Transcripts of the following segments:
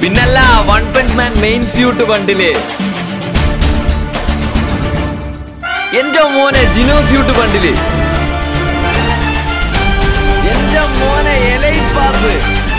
പിന്നല്ല One Punch Man main suit bundle എന്റെ മോനെ ജിനോ സ്യൂട്ട് ബണ്ടില് എന്റെ മോനെ elite pass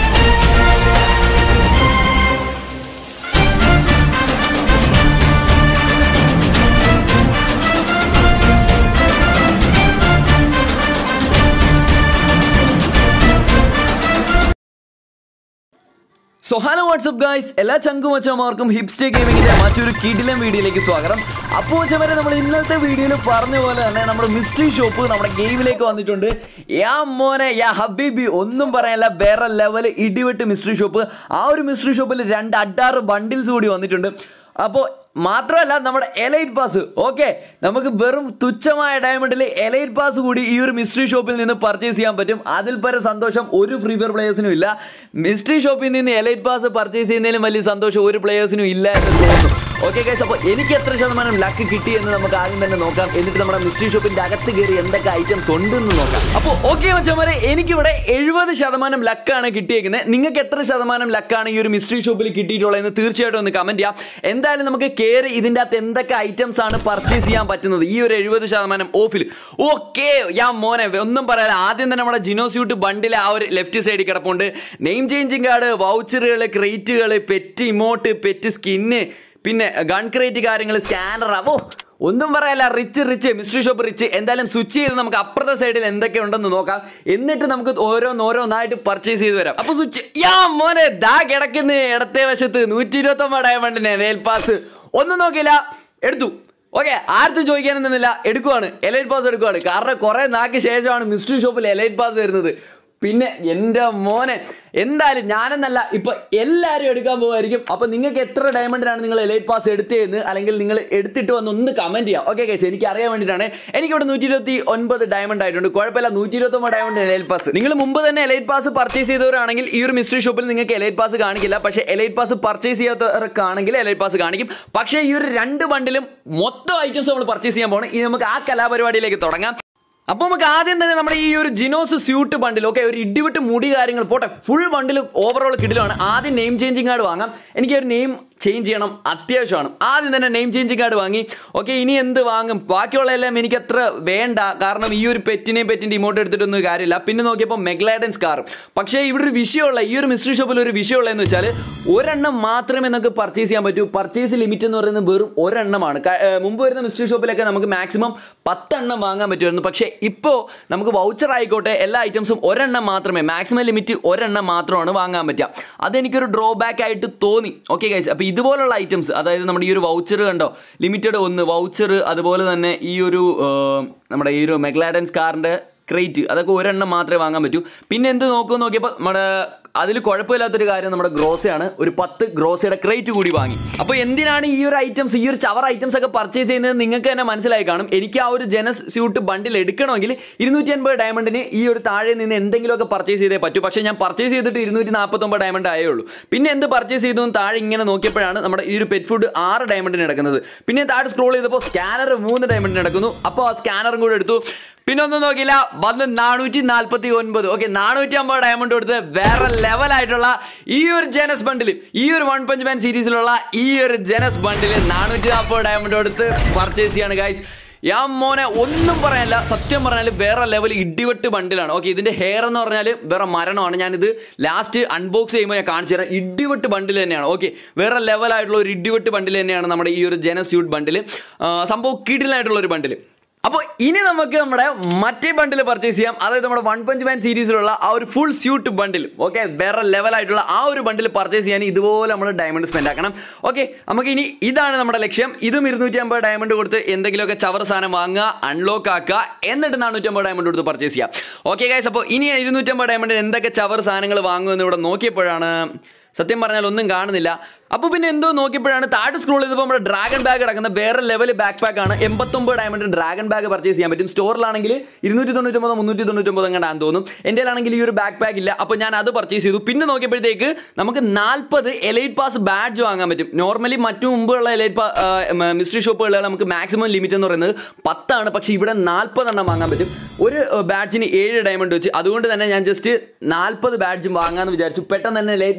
so hello WhatsApp guys എല്ലാ ചങ്കുമച്ചമാർക്കും ഹിപ്സ്റ്റേ ഗെയിമിങ്ങിന്റെ മറ്റൊരു കിടിലം വീഡിയോയിലേക്ക് സ്വാഗതം അപ്പോൾ വരെ നമ്മൾ ഇന്നത്തെ വീഡിയോയിൽ പറഞ്ഞ പോലെ തന്നെ നമ്മുടെ മിസ്റ്ററി ഷോപ്പ് നമ്മുടെ ഗെയിമിലേക്ക് വന്നിട്ടുണ്ട് യാ മോനെ യാ ഹബീബി ഒന്നും പറയാനില്ല വേറെ ലെവൽ ഇടിവെട്ട് മിസ്റ്ററി ഷോപ്പ് ആ ഒരു മിസ്റ്ററി ഷോപ്പിൽ രണ്ട് അഡാറ് ബണ്ടിൽസ് കൂടി വന്നിട്ടുണ്ട് അപ്പോൾ മാത്രമല്ല നമ്മുടെ എലൈറ്റ് പാസ് ഓക്കെ നമുക്ക് വെറും തുച്ഛമായ ഡയമണ്ടിൽ എലൈറ്റ് പാസ് കൂടി ഈ ഒരു മിസ്റ്ററി ഷോപ്പിൽ നിന്ന് പർച്ചേസ് ചെയ്യാൻ പറ്റും അതിൽ പര സന്തോഷം ഒരു ഫ്രീ ഫയർ പ്ലേയേഴ്സിനും ഇല്ല മിസ്റ്ററി ഷോപ്പിൽ നിന്ന് എലൈറ്റ് പാസ് പർച്ചേസ് ചെയ്യുന്നതിലും വലിയ സന്തോഷം ഒരു പ്ലേയേഴ്സിനും ഇല്ല എന്ന് തോന്നുന്നു ഓക്കെ ഗൈസ് അപ്പോൾ എനിക്ക് എത്ര ശതമാനം ലക്ക് കിട്ടി എന്ന് നമുക്ക് ആദ്യം തന്നെ നോക്കാം എന്നിട്ട് നമ്മുടെ മിസ്റ്ററി ഷോപ്പിന്റെ അകത്ത് കയറി എന്തൊക്കെ ഐറ്റംസ് ഉണ്ടെന്ന് നോക്കാം അപ്പോൾ ഓക്കെ വെച്ചമാരെ എനിക്കിവിടെ എഴുപത് ശതമാനം ലക്കാണ് കിട്ടിയേക്കുന്നത് നിങ്ങൾക്ക് എത്ര ശതമാനം ലക്കാണ് ഈ ഒരു മിസ്റ്ററി ഷോപ്പിൽ കിട്ടിയിട്ടുള്ളതെന്ന് തീർച്ചയായിട്ടും ഒന്ന് കമന്റ് ചെയ്യാം എന്തായാലും നമുക്ക് കയറി ഇതിൻ്റെ അകത്ത് എന്തൊക്കെ ഐറ്റംസ് ആണ് പർച്ചേസ് ചെയ്യാൻ പറ്റുന്നത് ഈ ഒരു എഴുപത് ശതമാനം ഓഫിൽ ഓക്കെ ഞാൻ മോനെ ഒന്നും പറയാല്ല ആദ്യം തന്നെ നമ്മുടെ ജിനോസ്യൂട്ട് ബണ്ടിലെ ആ ഒരു ലെഫ്റ്റ് സൈഡിൽ കിടപ്പുണ്ട് നെയിം ചേഞ്ചിങ് കാർഡ് വൗച്ചറുകൾ ക്രേറ്റുകൾ പെറ്റ് ഇമോട്ട് പെറ്റ് സ്കിന്ന് പിന്നെ ഗൺ ക്രേറ്റ് കാര്യങ്ങൾ സ്കാനർ ഓ ഒന്നും പറയല്ല rich rich mystery shop rich എന്തായാലും സ്വിച്ച് ചെയ്ത് നമുക്ക് അപ്പുറത്തെ സൈഡിൽ എന്തൊക്കെ ഉണ്ടെന്ന് നോക്കാം എന്നിട്ട് നമുക്ക് ഓരോന്നോരോന്നായിട്ട് പർച്ചേസ് ചെയ്ത് വരാം അപ്പൊ സ്വിച്ച് യാ മോനെ ദാ കിടക്കുന്ന ഇടത്തെ വശത്ത് നൂറ്റി ഇരുപത്തി ഒമ്പത് ഡയമണ്ടിന് നെയിൽ പാസ് ഒന്നും നോക്കിയില്ല എടുത്തു ഓക്കെ ആർക്കും ചോദിക്കാനൊന്നുമില്ല എടുക്കുവാണ് എലൈറ്റ് പാസ് എടുക്കുവാണ് കാരണം കുറെ നാക്ക് ശേഷമാണ് മിസ്റ്ററി ഷോപ്പിൽ എലൈറ്റ് പാസ് വരുന്നത് പിന്നെ എൻ്റെ മോനെ എന്തായാലും ഞാനെന്നല്ല ഇപ്പൊ എല്ലാവരും എടുക്കാൻ പോകുമായിരിക്കും അപ്പൊ നിങ്ങൾക്ക് എത്ര ഡയമണ്ടിനാണ് നിങ്ങൾ എലൈറ്റ് പാസ് എടുത്തതെന്ന് അല്ലെങ്കിൽ നിങ്ങൾ എടുത്തിട്ട് വന്ന് ഒന്ന് കമന്റ് ചെയ്യാം ഓക്കെ കേസ് എനിക്ക് അറിയാൻ വേണ്ടിയിട്ടാണ് എനിക്കിവിടെ നൂറ്റി ഇരുപത്തി ഒൻപത് ഡയമണ്ട് ആയിട്ടുണ്ട് കുഴപ്പമില്ല നൂറ്റി ഇരുപത്തി ഒമ്പത് ഡയമണ്ട് എലൈറ്റ് പാസ് നിങ്ങൾ മുമ്പ് തന്നെ എലൈറ്റ് പാസ് പർച്ചേസ് ചെയ്തവരാണെങ്കിൽ ഈ ഒരു മിസ്റ്ററി ഷോപ്പിൽ നിങ്ങൾക്ക് എലൈറ്റ് പാസ് കാണിക്കില്ല പക്ഷേ എലൈറ്റ് പാസ് പർച്ചേസ് ചെയ്യാത്തവർക്കാണെങ്കിൽ എലൈറ്റ് പാസ് കാണിക്കും പക്ഷേ ഈ ഒരു രണ്ട് ബണ്ടിലും മൊത്തം ഐറ്റംസ് നമ്മൾ പർച്ചേസ് ചെയ്യാൻ പോകണം ഇനി നമുക്ക് ആ കലാപരിപാടിയിലേക്ക് തുടങ്ങാം അപ്പോൾ നമുക്ക് ആദ്യം തന്നെ നമ്മുടെ ഈ ഒരു ജിനോസ് സ്യൂട്ട് ബണ്ടിൽ ഓക്കെ ഒരു ഇടിവിട്ട് മുടി കാര്യങ്ങൾ പോട്ടെ ഫുൾ ബണ്ടിൽ ഓവറോൾ കിടിലാണ് ആദ്യം നെയിം ചേഞ്ചിങ് കാർഡ് വാങ്ങാം എനിക്ക് ഒരു നെയിം ചേഞ്ച് ചെയ്യണം അത്യാവശ്യമാണ് ആദ്യം തന്നെ നെയിം ചേഞ്ചിങ് കാർഡ് വാങ്ങി ഓക്കെ ഇനി എന്ത് വാങ്ങും ബാക്കിയുള്ള എല്ലാം എനിക്ക് അത്ര വേണ്ട കാരണം ഈ ഒരു പെറ്റിനെ പെറ്റിൻ്റെ ഇമോട്ട് എടുത്തിട്ടൊന്നും കാര്യമില്ല പിന്നെ നോക്കിയപ്പോൾ മെഗ്ലാഡൻസ് കാർ പക്ഷേ ഇവിടെ ഒരു വിഷയമുള്ള ഈ ഒരു മിസ്റ്ററി ഷോപ്പിൽ ഒരു വിഷയമുള്ളതെന്ന് വെച്ചാൽ ഒരെണ്ണം മാത്രമേ നമുക്ക് പർച്ചേസ് ചെയ്യാൻ പറ്റൂ പർച്ചേസ് ലിമിറ്റ് എന്ന് പറയുന്നത് വെറും ഒരെണ്ണമാണ് ക- ഏർ മുമ്പ് വരുന്ന മിസ്റ്ററി ഷോപ്പിലൊക്കെ നമുക്ക് മാക്സിമം പത്തെണ്ണം വാങ്ങാൻ പറ്റുമായിരുന്നു പക്ഷേ ഇപ്പോൾ നമുക്ക് വൗച്ചർ ആയിക്കോട്ടെ എല്ലാ ഐറ്റംസും ഒരെണ്ണം മാത്രമേ മാക്സിമം ലിമിറ്റ് ഒരെണ്ണം മാത്രമാണ് വാങ്ങാൻ പറ്റുക അതെനിക്കൊരു ഡ്രോബാക്ക് ആയിട്ട് തോന്നി ഓക്കെ ഗൈസ് അപ്പോൾ ഇതുപോലുള്ള ഐറ്റംസ് അതായത് നമ്മുടെ ഈ ഒരു വൗച്ചർ കണ്ടോ ലിമിറ്റഡ് ഒന്ന് വൗച്ചർ അതുപോലെ തന്നെ ഈ ഒരു ഏർ, നമ്മുടെ ഈ ഒരു മെഗ്ലാഡൻസ് കാറിൻ്റെ ക്രേറ്റ് അതൊക്കെ ഒരെണ്ണം മാത്രമേ വാങ്ങാൻ പറ്റൂ പിന്നെ എന്ത് നോക്കുമെന്ന് നോക്കിയപ്പോൾ നമ്മുടെ അതിൽ കുഴപ്പമില്ലാത്തൊരു കാര്യം നമ്മുടെ ഗ്രോസയാണ് ഒരു പത്ത് ഗ്രോസയുടെ ക്രേറ്റ് കൂടി വാങ്ങി അപ്പോൾ എന്തിനാണ് ഈ ഒരു ഐറ്റംസ് ഈ ഒരു ചവർ ഐറ്റംസ് ഒക്കെ പർച്ചേസ് ചെയ്യുന്നത് നിങ്ങൾക്ക് തന്നെ മനസ്സിലായി കാണും എനിക്ക് ആ ഒരു ജനസ് സ്യൂട്ട് ബണ്ടിൽ എടുക്കണമെങ്കിൽ ഇരുന്നൂറ്റി അൻപത് ഡയമണ്ടിന് ഈ ഒരു താഴെ നിന്ന് എന്തെങ്കിലുമൊക്കെ പർച്ചേസ് ചെയ്തേ പറ്റൂ പക്ഷേ ഞാൻ പർച്ചേസ് ചെയ്തിട്ട് ഇരുന്നൂറ്റി നാൽപ്പത്തൊമ്പത് ഡയമണ്ട് ആയേ ഉള്ളൂ പിന്നെ എന്ത് പർച്ചേസ് ചെയ്തു എന്ന് താഴെ ഇങ്ങനെ നോക്കിയപ്പോഴാണ് നമ്മുടെ ഈ ഒരു പെറ്റ് ഫുഡ് ആറ് ഡയമണ്ടിന് എടുക്കുന്നത് പിന്നെ താഴെ സ്ക്രോൾ ചെയ്തപ്പോൾ സ്കാനർ മൂന്ന് ഡയമണ്ടിന് എടുക്കുന്നു അപ്പോൾ ആ സ്കാനറും കൂടെ എടുത്തു പിന്നെ ഒന്നും നോക്കിയില്ല വന്ന് നാനൂറ്റി നാൽപ്പത്തി ഒൻപത് ഓക്കെ നാനൂറ്റി അമ്പത് ഡയമണ്ട് കൊടുത്ത് വേറെ ലെവലായിട്ടുള്ള ഈ ഒരു ജനസ് ബണ്ടിൽ ഈ ഒരു വൺ പഞ്ച് മാൻ സീരീസിലുള്ള ഈ ഒരു ജനസ് ബണ്ടിൽ നാനൂറ്റി നാൽപ്പത് ഡയമണ്ട് കൊടുത്ത് പർച്ചേസ് ചെയ്യാണ് ഗൈസ് യാ മോനെ ഒന്നും പറയാനില്ല സത്യം പറഞ്ഞാൽ വേറെ ലെവൽ ഇടിവെട്ട് ബണ്ടിലാണ് ഓക്കെ ഇതിന്റെ ഹെയർ എന്ന് പറഞ്ഞാൽ വേറെ മരണമാണ് ഞാനിത് ലാസ്റ്റ് അൺബോക്സ് ചെയ്യുമ്പോൾ ഞാൻ കാണിച്ചു തരാം ഇടിവെട്ട് ബണ്ടിൽ തന്നെയാണ് ഓക്കെ വേറെ ലെവലായിട്ടുള്ള ഒരു ഇടിവെട്ട് ബണ്ടിൽ തന്നെയാണ് നമ്മുടെ ഈ ഒരു ജനസ്യൂട്ട് ബണ്ടിൽ സംഭവം കിടിലായിട്ടുള്ള ഒരു ബണ്ടിൽ അപ്പോൾ ഇനി നമുക്ക് നമ്മുടെ മറ്റേ ബണ്ടിൽ പർച്ചേസ് ചെയ്യാം അതായത് നമ്മുടെ വൺ പഞ്ച് മാൻ സീരീസിലുള്ള ആ ഒരു ഫുൾ സ്യൂട്ട് ബണ്ടിൽ ഓക്കെ വേറെ ലെവലായിട്ടുള്ള ആ ഒരു ബണ്ടിൽ പർച്ചേസ് ചെയ്യാൻ ഇതുപോലെ നമ്മൾ ഡയമണ്ട് സ്പെൻഡ് ആക്കണം ഓക്കെ നമുക്ക് ഇനി ഇതാണ് നമ്മുടെ ലക്ഷ്യം ഇതും ഇരുന്നൂറ്റി അമ്പത് ഡയമണ്ട് കൊടുത്ത് എന്തെങ്കിലുമൊക്കെ ചവർ സാധനം വാങ്ങുക അൺലോക്ക് ആക്കുക എന്നിട്ട് നാനൂറ്റമ്പത് ഡയമണ്ട് കൊടുത്ത് പർച്ചേസ് ചെയ്യാം ഓക്കെ ഗൈസ് അപ്പോൾ ഇനി ഇരുന്നൂറ്റമ്പത് ഡയമണ്ടിന് എന്തൊക്കെ ചവർ സാധനങ്ങൾ വാങ്ങുമെന്ന് ഇവിടെ നോക്കിയപ്പോഴാണ് സത്യം പറഞ്ഞാൽ ഒന്നും കാണുന്നില്ല അപ്പോൾ പിന്നെ എന്തോ നോക്കിയപ്പോഴാണ് താഴെ സ്ക്രോൾ ചെയ്തപ്പോൾ നമ്മുടെ ഡ്രാഗൺ ബാഗ് കിടക്കുന്ന വേറെ ലെവൽ ബാക്ക് പാക്ക് ആണ് എൺപത്തൊമ്പത് ഡയമണ്ട് ഡ്രാഗൺ ബാഗ് പർച്ചേസ് ചെയ്യാൻ പറ്റും സ്റ്റോറിലാണെങ്കിൽ ഇരുന്നൂറ്റി തൊണ്ണൂറ്റൊമ്പത് മുന്നൂറ്റി തൊണ്ണൂറ്റൊമ്പത് എങ്ങനെയാണെന്ന് തോന്നും എൻ്റെ ആണെങ്കിൽ ഈ ഒരു ബാക്ക് പാക്ക് ഇല്ല അപ്പോൾ ഞാൻ അത് പർച്ചേസ് ചെയ്തു പിന്നെ നോക്കിയപ്പോഴത്തേക്ക് നമുക്ക് നാൽപ്പത് എലൈറ്റ് പാസ് ബാഡ്ജ് വാങ്ങാൻ പറ്റും നോർമലി മറ്റു മുമ്പുള്ള എലൈറ്റ് പാ മിസ്റ്ററി ഷോപ്പുകളിൽ നമുക്ക് മാക്സിമം ലിമിറ്റ് എന്ന് പറയുന്നത് പത്താണ് പക്ഷേ ഇവിടെ നാൽപ്പതെണ്ണം വാങ്ങാൻ പറ്റും ഒരു ബാഡ്ജിന് ഏഴ് ഡയമണ്ട് വെച്ച് അതുകൊണ്ട് തന്നെ ഞാൻ ജസ്റ്റ് നാൽപ്പത് ബാഡ്ജും വാങ്ങാമെന്ന് വിചാരിച്ചു പെട്ടെന്ന് തന്നെ ലൈറ്റ് മിഷൻ കംപ്ലീറ്റ്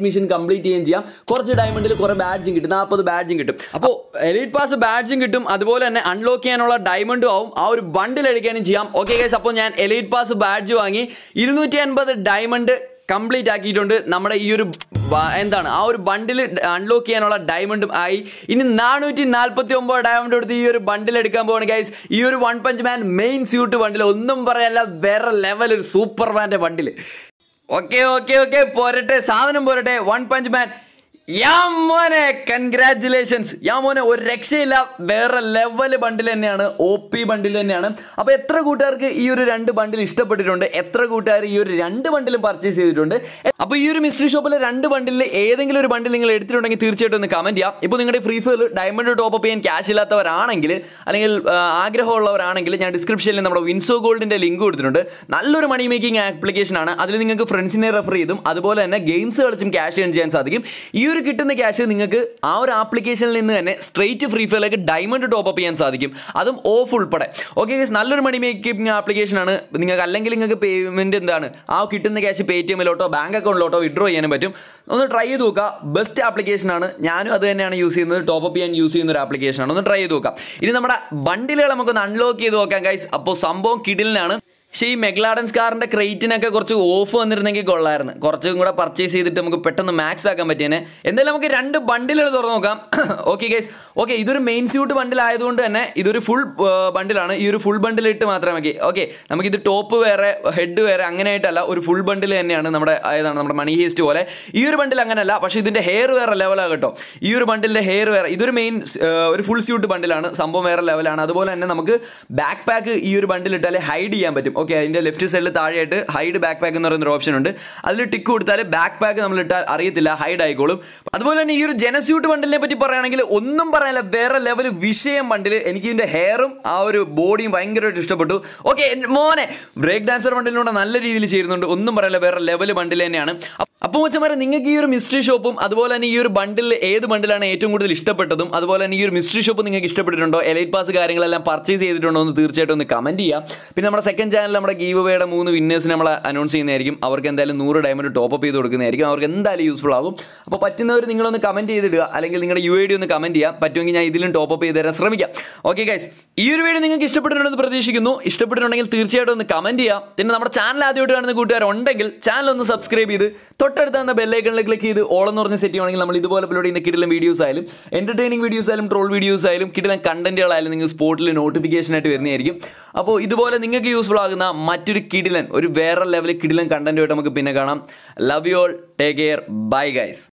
കംപ്ലീറ്റ് ചെയ്യുകയും ചെയ്യാം കുറച്ച് ഡയമണ്ടിൽ കുറേ ബാഡ്ജും കിട്ടും നാൽപ്പത് ബാഡ്ജും കിട്ടും അപ്പോൾ എലൈറ്റ് പാസ് ബാഡ്ജും കിട്ടും അതുപോലെ തന്നെ അൺലോക്ക് ചെയ്യാനുള്ള ഡയമണ്ടും ആവും ആ ഒരു ബണ്ടിൽ എടുക്കാനും ചെയ്യാം ഓക്കെ ഗൈസ് അപ്പോൾ ഞാൻ എലൈറ്റ് പാസ് ബാഡ്ജ് വാങ്ങി ഇരുന്നൂറ്റി അൻപത് ഡയമണ്ട് കംപ്ലീറ്റ് ആക്കിയിട്ടുണ്ട് നമ്മുടെ ഈ ഒരു ബ- എന്താണ് ആ ഒരു ബണ്ടിൽ അൺലോക്ക് ചെയ്യാനുള്ള ഡയമണ്ടും ആയി ഇനി നാനൂറ്റി നാൽപ്പത്തി ഒമ്പത് ഡയമണ്ട് കൊടുത്ത് ഈ ഒരു ബണ്ടിൽ എടുക്കാൻ പോവാണ് ഗൈസ് ഈ ഒരു One Punch Man main suit bundle ഒന്നും പറയാനല്ല വേറെ ലെവൽ ഒരു സൂപ്പർ മാൻ്റെ ബണ്ടിൽ ഓക്കെ ഓക്കെ ഓക്കെ പോരട്ടെ സാധനം പോരട്ടെ വൺ പഞ്ച് മാൻ യാ മോനെ കൺഗ്രാറ്റുലേഷൻസ് യാ മോനെ ഒരു രക്ഷയില്ല വേറെ ലെവൽ ബണ്ടിൽ തന്നെയാണ് ഒ പി ബണ്ടിൽ തന്നെയാണ് അപ്പോൾ എത്ര കൂട്ടുകാർക്ക് ഈ ഒരു രണ്ട് ബണ്ടിൽ ഇഷ്ടപ്പെട്ടിട്ടുണ്ട് എത്ര കൂട്ടുകാർ ഈ ഒരു രണ്ട് ബണ്ടിലും പർച്ചേസ് ചെയ്തിട്ടുണ്ട് അപ്പോൾ ഈ ഒരു മിസ്റ്ററി ഷോപ്പിലെ രണ്ട് ബണ്ടിൽ ഏതെങ്കിലും ഒരു ബണ്ടിൽ നിങ്ങൾ എടുത്തിട്ടുണ്ടെങ്കിൽ തീർച്ചയായിട്ടും ഒന്ന് കമൻറ്റ് ചെയ്യാം ഇപ്പോൾ നിങ്ങളുടെ ഫ്രീ ഫയർ ഡയമണ്ട് ടോപ്പ് ചെയ്യാൻ ക്യാഷ് ഇല്ലാത്തവരാണെങ്കിൽ അല്ലെങ്കിൽ ആ, ആഗ്രഹമുള്ളവരാണെങ്കിൽ ഞാൻ ഡിസ്ക്രിപ്ഷനിൽ നമ്മുടെ വിൻസോ ഗോൾഡിൻ്റെ ലിങ്ക് കൊടുത്തിട്ടുണ്ട് നല്ലൊരു മണി മേക്കിംഗ് ആപ്ലിക്കേഷൻ ആണ് അതിൽ നിങ്ങൾക്ക് ഫ്രണ്ട്സിനെ റെഫർ ചെയ്തും അതുപോലെ തന്നെ ഗെയിംസ് കളിച്ചും ക്യാഷ് ഏൺ ചെയ്യാൻ സാധിക്കും ഈ ഒരു കിട്ടുന്ന ക്യാഷ് നിങ്ങൾക്ക് ആ ഒരു ആപ്ലിക്കേഷനിൽ നിന്ന് തന്നെ സ്ട്രേറ്റ് ഫ്രീ ഫയറിലേക്ക് ഡയമണ്ട് ടോപ്പ് അപ്പ് ചെയ്യാൻ സാധിക്കും അതും ഓഫ് ഉൾപ്പെടെ ഓക്കെ നല്ലൊരു മണി മേക്കിംഗ് ആപ്ലിക്കേഷൻ ആണ് നിങ്ങൾക്ക് അല്ലെങ്കിൽ നിങ്ങൾക്ക് പേയ്മെന്റ് എന്താണ് ആ കിട്ടുന്ന ക്യാഷ് പേ ടി എമ്മിലോട്ടോ ബാങ്ക് അക്കൗണ്ടിലോട്ടോ വിഡ്രോ ചെയ്യാനും പറ്റും ഒന്ന് ട്രൈ ചെയ്ത് നോക്കുക ബെസ്റ്റ് ആപ്ലിക്കേഷൻ ആണ് ഞാനും അത് തന്നെയാണ് യൂസ് ചെയ്യുന്നത് ടോപ്പ് അപ്പ് ചെയ്യാൻ യൂസ് ചെയ്യുന്ന ഒരു ആപ്ലിക്കേഷൻ ആണ് ഒന്ന് ട്രൈ ചെയ്ത് നോക്കാം ഇനി നമ്മുടെ ബണ്ടിലുകൾ നമുക്കൊന്ന് അൺലോക്ക് ചെയ്ത് നോക്കാം ഗൈസ് അപ്പോൾ സംഭവം കിഡിലിനാണ് പക്ഷേ ഈ മെഗ്ലാഡൻസ് കാറിന്റെ ക്രേറ്റിനൊക്കെ കുറച്ച് ഓഫ് വന്നിരുന്നെങ്കിൽ കൊള്ളായിരുന്നു കുറച്ചും കൂടെ പർച്ചേസ് ചെയ്തിട്ട് നമുക്ക് പെട്ടെന്ന് മാക്സ് ആക്കാൻ പറ്റിയേനെ എന്തായാലും നമുക്ക് രണ്ട് ബണ്ടിലുകൾ തുറന്നു നോക്കാം ഓക്കെ ഗൈസ് ഓക്കെ ഇതൊരു മെയിൻ സ്യൂട്ട് ബണ്ടിൽ ആയതുകൊണ്ട് തന്നെ ഇതൊരു ഫുൾ ബണ്ടിലാണ് ഈ ഒരു ഫുൾ ബണ്ടിൽ ഇട്ട് മാത്രമേ മതി ഓക്കെ നമുക്കിത് ടോപ്പ് വേറെ ഹെഡ് വേറെ അങ്ങനെ ആയിട്ടല്ല ഒരു ഫുൾ ബണ്ടിൽ തന്നെയാണ് നമ്മുടെ ഏതാണ് നമ്മുടെ മണി ഹേസ്റ്റ് പോലെ ഈ ഒരു ബണ്ടിൽ അങ്ങനെയല്ല പക്ഷേ ഇതിന്റെ ഹെയർ വേറെ ലെവലാണ് കേട്ടോ ഈ ഒരു ബണ്ടിലിന്റെ ഹെയർ വേറെ ഇതൊരു മെയിൻ ഒരു ഫുൾ സ്യൂട്ട് ബണ്ടിലാണ് സംഭവം വേറെ ലെവലാണ് അതുപോലെ തന്നെ നമുക്ക് ബാക്ക് പാക്ക് ഈ ഒരു ബണ്ടിൽ ഇട്ടാൽ ഹൈഡ് ചെയ്യാൻ പറ്റും ഓക്കെ അതിന്റെ ലെഫ്റ്റ് സൈഡിൽ താഴെയായിട്ട് ഹൈഡ് ബാക്ക് പാക്ക് എന്ന് പറയുന്ന ഒരു ഓപ്ഷൻ ഉണ്ട് അതിൽ ടിക്ക് കൊടുത്താൽ ബാക്ക് പാക്ക് നമ്മൾ ഇട്ടാൽ അറിയത്തില്ല ഹൈഡ് ആയിക്കോളും അതുപോലെ തന്നെ ഈ ഒരു ജനസ്യൂട്ട് ബണ്ടിലിനെ പറ്റി പറയുകയാണെങ്കിൽ ഒന്നും പറയാനില്ല വേറെ ലെവൽ വിഷയം ബണ്ടിൽ എനിക്ക് ഇതിന്റെ ഹെയറും ആ ഒരു ബോഡിയും ഭയങ്കരമായിട്ട് ഇഷ്ടപ്പെട്ടു ഓക്കെ മോനെ ബ്രേക്ക് ഡാൻസർ ബണ്ടിലൂടെ നല്ല രീതിയിൽ ചേരുന്നുണ്ട് ഒന്നും പറയാനില്ല വേറെ ലെവൽ ബണ്ടിൽ തന്നെയാണ് അപ്പോൾ വെച്ചമാരെ നിങ്ങൾക്ക് ഈ ഒരു മിസ്റ്ററി ഷോപ്പും അതുപോലെ തന്നെ ഈ ഒരു ബണ്ടിൽ ഏത് ബണ്ടിലാണ് ഏറ്റവും കൂടുതൽ ഇഷ്ടപ്പെട്ടതും അതുപോലെ തന്നെ ഈ ഒരു മിസ്റ്ററി ഷോപ്പ് നിങ്ങൾക്ക് ഇഷ്ടപ്പെട്ടിട്ടുണ്ടോ എലൈറ്റ് പാസ് കാര്യങ്ങളെല്ലാം പർച്ചേസ് ചെയ്തിട്ടുണ്ടോ എന്ന് തീർച്ചയായിട്ടും ഒന്ന് കമൻറ്റ് ചെയ്യാം പിന്നെ നമ്മുടെ സെക്കൻഡ് ചാനൽ നമ്മുടെ ഗീവ് വേയുടെ മൂന്ന് വിന്നേഴ്സിനെ നമ്മൾ അനൗൺസ് ചെയ്യുന്നതായിരിക്കും അവർക്ക് എന്തായാലും നൂറ് ഡയമണ്ട് ടോപ്പ് അപ്പ് ചെയ്ത് കൊടുക്കുന്നതായിരിക്കും അവർക്ക് എന്തായാലും യൂസ്ഫുൾ ആകും അപ്പോൾ പറ്റുന്നവർ നിങ്ങളൊന്ന് കമൻറ്റ് ചെയ്തിടുക അല്ലെങ്കിൽ നിങ്ങളുടെ യു ഐ ഡി ഒന്ന് കമൻറ്റ് ചെയ്യാം പറ്റുമെങ്കിൽ ഞാൻ ഇതിലും ടോപ്പ് അപ്പ് ചെയ്ത് തരാൻ ശ്രമിക്കാം ഓക്കെ ഗൈസ് ഈ ഒരു വീഡിയോ നിങ്ങൾക്ക് ഇഷ്ടപ്പെട്ടിട്ടുണ്ടെന്ന് പ്രതീക്ഷിക്കുന്നു ഇഷ്ടപ്പെട്ടിട്ടുണ്ടെങ്കിൽ തീർച്ചയായിട്ടും ഒന്ന് കമൻറ്റ് ചെയ്യാം പിന്നെ നമ്മുടെ ചാനൽ ആദ്യമായിട്ട് കാണുന്ന കൂട്ടുകാരുണ്ടെങ്കിൽ ചാനൽ ഒന്ന് സബ്സ്ക്രൈബ് ചെയ്ത് തൊട്ടടുത്ത് തന്ന ബെല്ലൈക്കണിൽ ക്ലിക്ക് ചെയ്ത് ഓൾ എന്ന് പറഞ്ഞ സെറ്റ് ചെയ്യുവാണെങ്കിൽ നമ്മൾ ഇതുപോലെ അപ്ലോഡ് ചെയ്യുന്ന കിടിലൻ വീഡിയോസ് ആയാലും എന്റർടൈനിങ് വീഡിയോസ് ആയാലും ട്രോൾ വീഡിയോസ് ആയാലും കിടിലൻ കണ്ടന്റുകളായാലും നിങ്ങൾ സ്പോട്ടിൽ നോട്ടിഫിക്കേഷൻ ആയിട്ട് വരുന്നതായിരിക്കും അപ്പോൾ ഇതുപോലെ നിങ്ങൾക്ക് യൂസ്ഫുൾ ആകുന്ന മറ്റൊരു കിടിലൻ ഒരു വേറെ ലെവലിൽ കിടിലൻ കണ്ടന്റുമായിട്ട് നമുക്ക് പിന്നെ കാണാം love you all take care bye guys